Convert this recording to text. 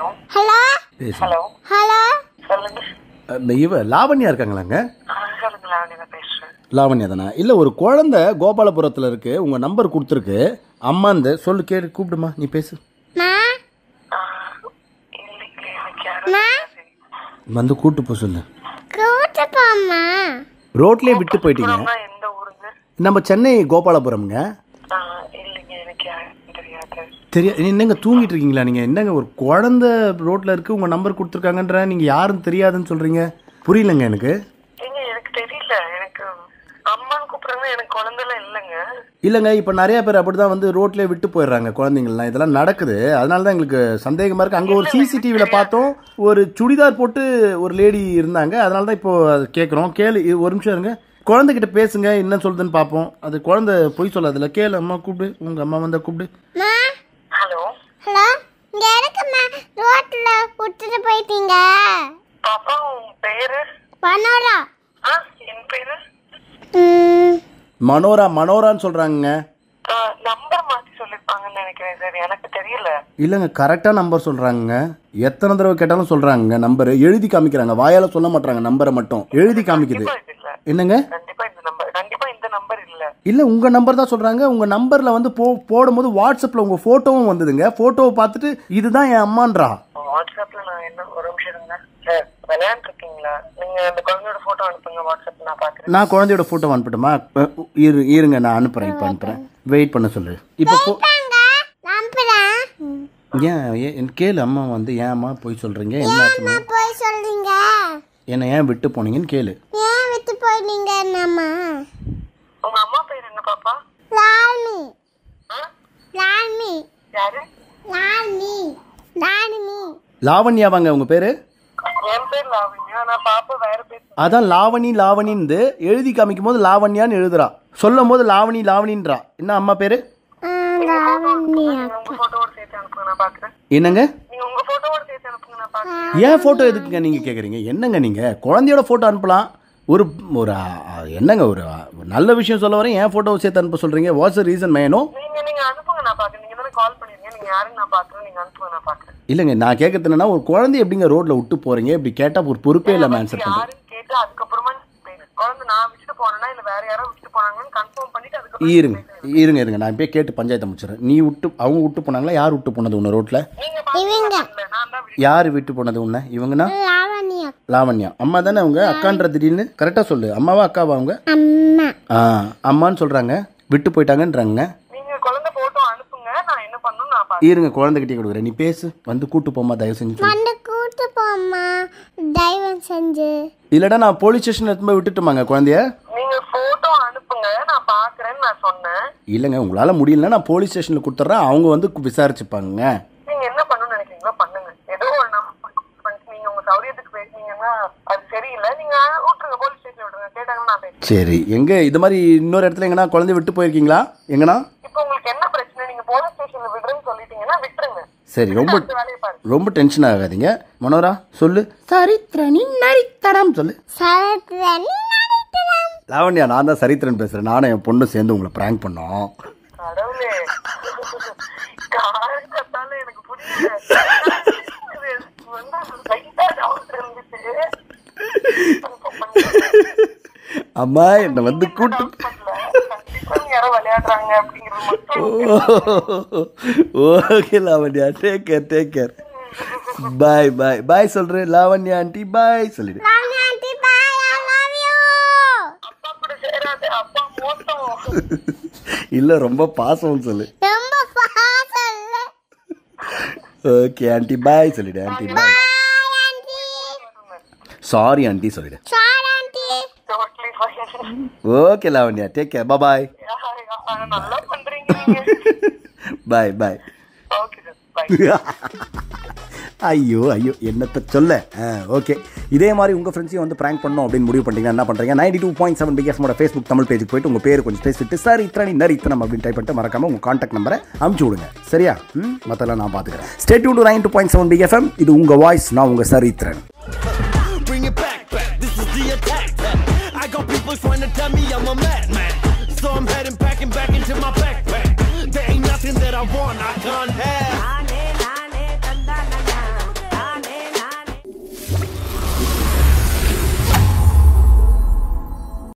Hello பேசு hello hello சொல்லுங்க அஹ் இவ லாவண்யா இருக்காங்களாங்க ஆ, சொல்லுங்க லாவண்யா பேசுறேன் லாவண்யா தானே இல்லை ஒரு குழந்தை கோபாலபுரத்தில் இருக்கு உங்கள் நம்பர் கொடுத்துருக்கு அம்மாந்து சொல்லு கேளு கூப்பிடுமா நீ பேசு மா ஆ, இல்லைங்களே எனக்கு யாரும் மா வந்து கூட்டு போ சொல்லு கூட்டு போம்மா ரோட்லேயே விட்டு போயிட்டீங்க அம்மா எந்த ஊருங்க நம்ம சென்னை கோபாலபுரம்ங்க ஆ, இல்லைங்க எனக்கு யாரும் தெரியாது தெரியா என்னங்க தூங்கிட்டு இருக்கீங்களா நீங்கள் என்னங்க ஒரு குழந்தை ரோட்டில் இருக்கு உங்கள் நம்பர் கொடுத்துருக்காங்கன்ற நீங்கள் யாரும் தெரியாதுன்னு சொல்கிறீங்க புரியலங்க எனக்கு ஏங்க எனக்கு தெரியல எனக்கு அம்மான்னு கூப்பிடுறாங்க எனக்கு குழந்தைலாம் இல்லைங்க இல்லைங்க இப்போ நிறைய பேர் அப்படி தான் வந்து ரோட்லேயே விட்டு போயிடுறாங்க குழந்தைங்கள்லாம் இதெல்லாம் நடக்குது அதனால தான் எங்களுக்கு சந்தேகமாக இருக்குது அங்கே ஒரு சிசிடிவியில் பார்த்தோம் ஒரு சுடிதார் போட்டு ஒரு லேடி இருந்தாங்க அதனால தான் இப்போ அது கேட்குறோம் கேளு இ- ஒரு நிமிஷம் இருங்க குழந்தைகிட்ட பேசுங்க என்ன சொல்லுதுன்னு பார்ப்போம் அது குழந்தை பொய் சொல்லாதுல்ல கேளு அம்மா கூப்பிடு உங்கள் அம்மா வந்தால் கூப்பிடு மா ஹலோ ஹலோ இங்க எதுக்கும்மா ரோட்ல விட்டுட்டு போயிட்டீங்க பாப்பா உன் பேரு பனோரா ஆ என் பேரு ம், மனோரா மனோரான்னு சொல்கிறாங்க நம்பர் மாத்தி சொல்லிருப்பாங்கன்னு நினைக்கிறேன் சார் எனக்கு தெரியல இல்லைங்க கரெக்டாக நம்பர் சொல்கிறாங்க எத்தனை தடவை கேட்டாலும் சொல்கிறாங்க நம்பர் எழுதி காமிக்கிறாங்க வாயால் சொல்ல மாட்டாங்க நம்பரை மட்டும் எழுதி காமிக்குது கண்டிப்பா இது இல்ல என்னங்க கண்டிப்பா இந்த நம்பர் கண்டிப்பா இந்த நம்பர் இல்ல இல்லை உங்கள் நம்பர் தான் சொல்கிறாங்க உங்கள் நம்பரில் வந்து போ போடும்போது வாட்ஸ்அப்பில் உங்கள் ஃபோட்டோவும் வந்ததுங்க ஃபோட்டோவை பார்த்துட்டு இதுதான் என் அம்மான்றா வாட்ஸ்அப்ல நான் என்ன ஒரு நிமிஷம் இருங்க சார் விளையாண்டு இருக்கீங்களா நீங்க அந்த குழந்தையோட போட்டோ அனுப்புங்க வாட்ஸ்அப் நான் பாக்குறேன் நான் குழந்தையோட ஃபோட்டோ அனுப்பட்டுமா அஹ், இரு இருங்க நான் அனுப்புகிறேன் இப்போ அனுப்புகிறேன் வெயிட் பண்ண சொல்லு இப்போ போ வாங்க, நம்புறேன் ஏன் ஏன் என் கேளு அம்மா வந்து ஏன் அம்மா போய் சொல்கிறீங்க என்ன ஆச்சுமா நான் போய் சொல்றீங்க என்னை ஏன் விட்டு போனீங்கன்னு கேளு ஏன் விட்டு போயிட்டீங்க நம்ம உங்க அம்மா பேர் என்ன பாப்பா லால்மி ஆ? லால்மி யாரு லால்மி லால்மி லாவண்யாவாங்க உங்கள் பேர் என் பேர் லாவண்யா நான் பாப்பா வேற பேர் அதான் லாவணி லாவணின்னு எழுதி காமிக்கும் போது லாவண்யான்னு எழுதுறா சொல்லும் போது லாவணி லாவணின்றா என்ன அம்மா பேரு ஆ, லாவண்யா நீங்க உங்க போட்டோவோட சேர்த்து அனுப்புங்க நான் பாக்குறேன் என்னங்க நீங்க உங்க போட்டோவோட சேர்த்து அனுப்புங்க நான் பாக்குறேன் ஏன் ஃபோட்டோ எதுக்குங்க நீங்கள் கேட்குறீங்க என்னங்க நீங்கள் குழந்தையோட ஃபோட்டோ அனுப்பலாம் ஒரு ஒரு ஆ, என்னங்க ஒரு ஆ, ஒரு நல்ல விஷயம் சொல்ல வரேன் ஏன் ஃபோட்டோவை சேர்த்து அனுப்ப சொல்கிறீங்க வாட்ஸ் ரீசன் மேனோ நீங்க நீங்க அனுப்புங்க நான் பாக்குறேன் நீங்க தானே கால் பண்ணிருக்கீங்க நீங்க யாருன்னு நான் பாக்குறேன் நீங்க அனுப்புங்க நான் பாக்குறேன் இல்லைங்க நான் கேட்கறது என்னன்னா ஒரு குழந்தை எப்படிங்க ரோட்டில் விட்டு போகிறீங்க இப்படி கேட்டால் ஒரு பொறுப்பே இல்லாமல் ஆன்சர் பண்ணுறேன் யாருன்னு கேட்டு அதுக்கப்புறமா பேசு. குழந்தை நான் விட்டுட்டு போனேன்னா இல்ல வேற யாரோ விட்டுட்டு போனாங்கன்னு கன்ஃபார்ம் பண்ணிட்டு அதுக்கப்புறம் இருங்க இருங்க இருங்க நான் இப்பயே கேட்டு பஞ்சாயத்தை முடிச்சிடுறேன் நீ விட்டு அவங்க விட்டு போனாங்களா யார் விட்டு போனது உன்னை ரோட்டில் நீங்க இவங்க பாக்கல நான் தான் விட்டு- யார் விட்டு போனது உன்னை இவங்கன்னா லாவண்யா லாவண்யா அம்மா தானே அவங்க அக்கான்ற திடீர்னு கரெக்டாக சொல்லு அம்மாவா அக்காவா அவங்க அம்மா ஆ அம்மான்னு சொல்கிறாங்க விட்டு போயிட்டாங்கன்றாங்க நீங்க குழந்தை போட்டோ அனுப்புங்க நான் என்ன பண்ணணும் நான் பாக்குறேன் இருங்க குழந்தைகிட்டே கொடுக்குறேன் நீ பேசு வந்து கூட்டு போமா தயவு செஞ்சு சொல்லு. வந்து கூட்டு போம்மா தயவு செஞ்சு இல்லைடா நான் போலீஸ் ஸ்டேஷன் எடுத்து போய் விட்டுட்டுமாங்க குழந்தைய நீங்க போட்டோ அனுப்புங்க நான் பாக்குறேன்னு நான் சொன்னேன் இல்லைங்க உங்களால் முடியலன்னா நான் போலீஸ் ஸ்டேஷனில் கொடுத்துட்றேன் அவங்க வந்து கு- விசாரிச்சுப்பாங்க நீங்க என்ன பண்ணணும்னு நினைக்கிறீங்களோ பண்ணுங்க ஏதோ ஒரு நம்பர் பண்ணிட்டு நீங்க உங்க சௌரியத்துக்கு பேசுனீங்கன்னா அது சரியில்லை நீங்க விட்டுருங்க போலீஸ் ஸ்டேஷன் விட்டுருங்க கேட்டாங்கன்னா நான் பேசுறேன் சரி எங்கே இது மாதிரி இன்னொரு இடத்துல எங்கன்னா குழந்தைய விட்டு போயிருக்கீங்களா எங்கண்ணா இப்போ உங்களுக்கு என்ன பிரச்சனை நீங்க போலீஸ் ஸ்டேஷன்ல விடுறேன்னு சொல்லிட்டீங்கன்னா விட்டுருங்க சரி ரொம்ப அடுத்த வேலையை பாருங்க ரொம்ப டென்ஷன் ஆகாதீங்க மனோரா சொல்லு சரித்திரனி நரித்தனம் சொல்லு சரத்ரன் நடித்தலாம் லாவண்யா நான் தான் சரித்திரன் பேசுகிறேன் நானும் என் பொண்ணு சேர்ந்து உங்களை ப்ராங்க் பண்ணோம் கடவுளே கால் கத்தால எனக்கு புரியல இது வந்து லைட்டா டவுட் இருந்துச்சு அம்மா என்னை வந்து கூட்டு பண்ணல கண்டிப்பா யாரோ விளையாடுறாங்க அப்படிங்கிறது மட்டும் okay Lavanya take care take care bye bye bye சொல்கிறேன் லாவண்யா ஆண்டி பாய் சொல்லிடு Lavanya aunty bye I love you அப்பா கூட சேராது அப்பா மோசம் இல்லை ரொம்ப பாசம்னு சொல்லு ரொம்ப பாசம் இல்ல ஓகே ஆண்டி பாய் சொல்லிடு aunty bye bye aunty sorry aunty சொல்லிடு sir aunty totally fine okay Lavanya take care bye நல்லா பண்றீங்க நீங்க bye bye okay sir bye ஐயோ ஐயோ என்னத்தை சொல்ல ஓகே இதே மாதிரி உங்கள் ஃப்ரெண்ட்ஸையும் வந்து ப்ராங்க் பண்ணணும் அப்படின்னு முடிவு பண்ணிட்டீங்கன்னா என்ன பண்ணுறீங்க நைன்டி டூ பாயிண்ட் செவன் பிஎஸ்மோட ஃபேஸ்புக் தமிழ் பேஜுக்கு போயிட்டு உங்கள் பேர் கொஞ்சம் பேசிட்டு சார் இத்தனை நரி இத்தனம் அப்படின்னு டைப் பண்ணிட்டு மறக்காம உங்கள் காண்டாக்ட் நம்பரை அமுச்சு விடுங்க சரியா ம் மற்றெல்லாம் நான் பார்த்துக்கிறேன் state two nine two point seven BFM இது உங்கள் வாய்ஸ் நான் உங்கள் சார் இத்திரன் Bring it back, back. This is the attack. I got people trying to tell me I'm a madman. So I'm heading back and back into my backpack. There ain't nothing that I want I can't have.